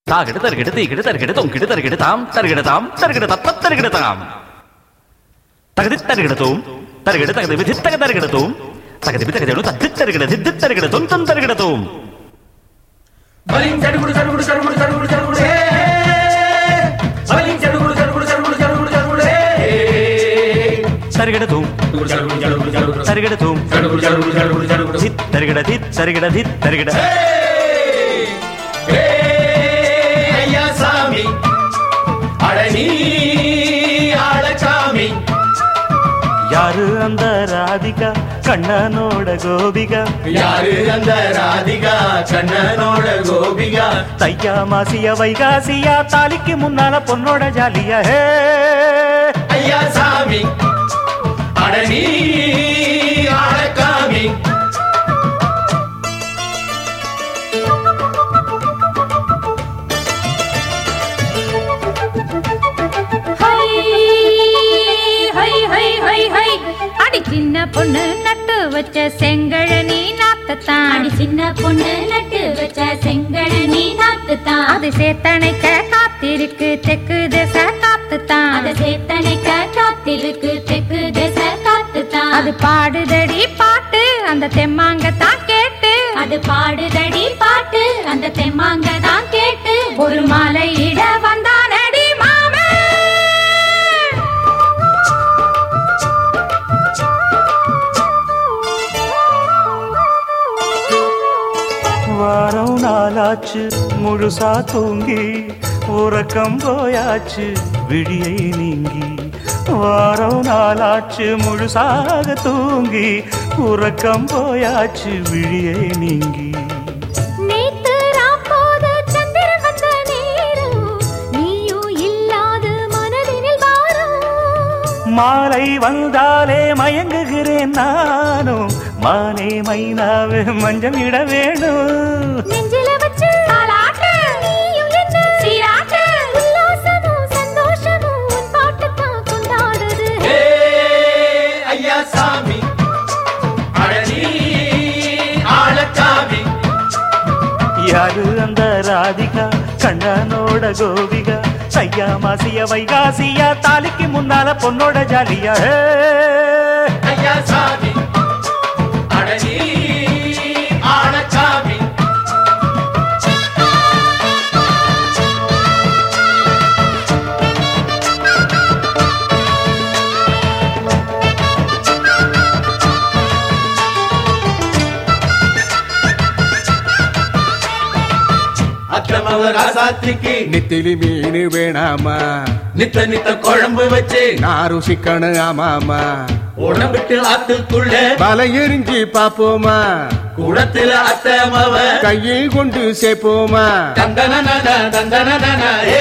தாகிடு தருகிடு தீகிடு தருகிடு தொங்கிடு தருகிடு தாம் தருகிடு தாம் தருகிடு தப்ப தருகிடு தாம் தகுதி தருகிடு தூம் தருகிடு தகுதி விதி தக தருகிடு தூம் தகுதி தகுதி தத்து தருகிடு தித்து தருகிடு தொம் தொம் தருகிடு தூம் బలిం చడుగుడు చడుగుడు చడుగుడు చడుగుడు చడుగుడు హే బలిం చడుగుడు చడుగుడు చడుగుడు చడుగుడు చడుగుడు హే தருகிடு தூம் చడుగుడు చడుగుడు చడుగుడు చడుగుడు தருகிடு தூம் చడుగుడు చడుగుడు చడుగుడు చడుగుడు தித் தருகிட தித் தருகிட தித் தருகிட హే అయ్యా సామి అడని ఆళచామి யாரு அந்த ராதிகா கண்ணனோட கோபிகா யாரு அந்த ராதிகா கண்ணனோட கோபிகா தையா மாசியா வைகாசியா தாலிக்கு முன்னால பொண்ணோட ஜாலியா ஹே ஐயா சாமி அடனி ஆளக்காமி ஹை ஹை ஹை ஹை ஹை அடி சின்ன பொண்ணு நட்டு வச்ச செங்கழனி நாத்தத்தான் அடி சின்ன பொண்ணு நட்டு வச்ச செங்கழனி நாத்துத்தான் அது சேத்தனைக்க காத்திருக்கு தெக்கு திசை காத்துத்தான் அத சேத்தனைக்க காத்திருக்கு தெற்கு திசை காத்துத்தான் அது பாடுதடி பாட்டு அந்த தெம்மாங்கத்தான் கேட்டு அது பாடுதடி பாட்டு அந்த தெம்மாங்க தான் கேட்டு ஒரு மாலை இட வந்தானடி மாமே வாரம் நாளாச்சு முழுசா தூங்கி உறக்கம் போயாச்சு விழியை நீங்கி வாரம் நாளாச்சு முழுசாக தூங்கி உறக்கம் போயாச்சு விழியை நீங்கி நேத்து ராப்போது சந்திரன் வந்த நேரம் நீயும் இல்லாத மனதினில் வாரம் மாலை வந்தாலே மயங்குகிறேன் நானும் மானே மைனாவே மஞ்சம் இட வேணும் நெஞ்சில வச்சு தாலாட்டு நீயும் என்ன சீராட்டு உல்லாசமும் சந்தோஷமும் உன் பாட்டுத்தான் கொண்டாடுது ஹே ஐயா சாமி அடனி ஆளக்காமி யாரு அந்த ராதிகா கண்ணனோட கோபிகா சையா மாசிய வைகாசியா தாலிக்கு முன்னால பொண்ணோட ஜாலியா ஹே! ஐயா சாமி அடனி ஆளக்காமி அக்கிரமவ ராசாத்திக்கு நெத்திலி மீன் வேணாமா நித்த நித்த குழம்பு வச்சு நான் ருசிக்கணும் ஆமாமா உடம்பிட்டு ஆத்துக்குள்ள வலை எரிஞ்சு பாப்போமா குடத்துல அத்தமவ கையில் கொண்டு சேர்ப்போமா தந்தன தந்தன ஏ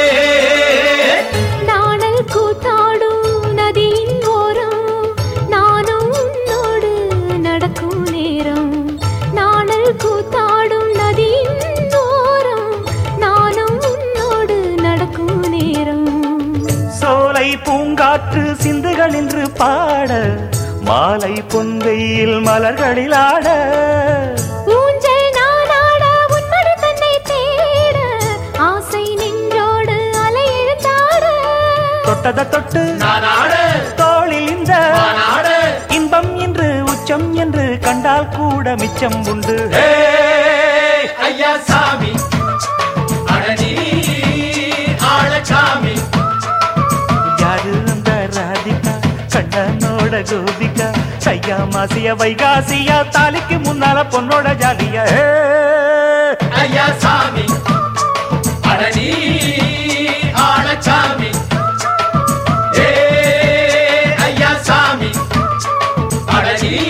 நாணல் கூத்தாடும் நதியின் ஓரம் நானும் உன்னோடு நடக்கும் நேரம் நாணல் கூத்தாடும் நதியின் ஓரம் நானும் உன்னோடு நடக்கும் நேரம் சோலை பூங்காற்று சிந்துகள் என்று பாட மாலை பொன்வெயில் மலர்களில் ஆட ஊஞ்சல் நானாட உன்மடி தன்னை தேட ஆசை நின்றோடு அலை எழுந்தாட தொட்டத தொட்டு நானாட தோளில் இந்த நானாட இன்பம் என்று உச்சம் என்று கண்டால் கூட மிச்சம் உண்டு ஏ ஐயா சாமி அடனி ஆளச்சாமி யாரு அந்த ராதிகா கண்ணனோட கோபிகா சையா மாசிய வைகாசியா தாலிக்கு முன்னால பொண்ணோட ஜாலியா ஹே! ஐயா சாமி அடனி ஆளச்சாமி ஏ ஐயா சாமி அடனி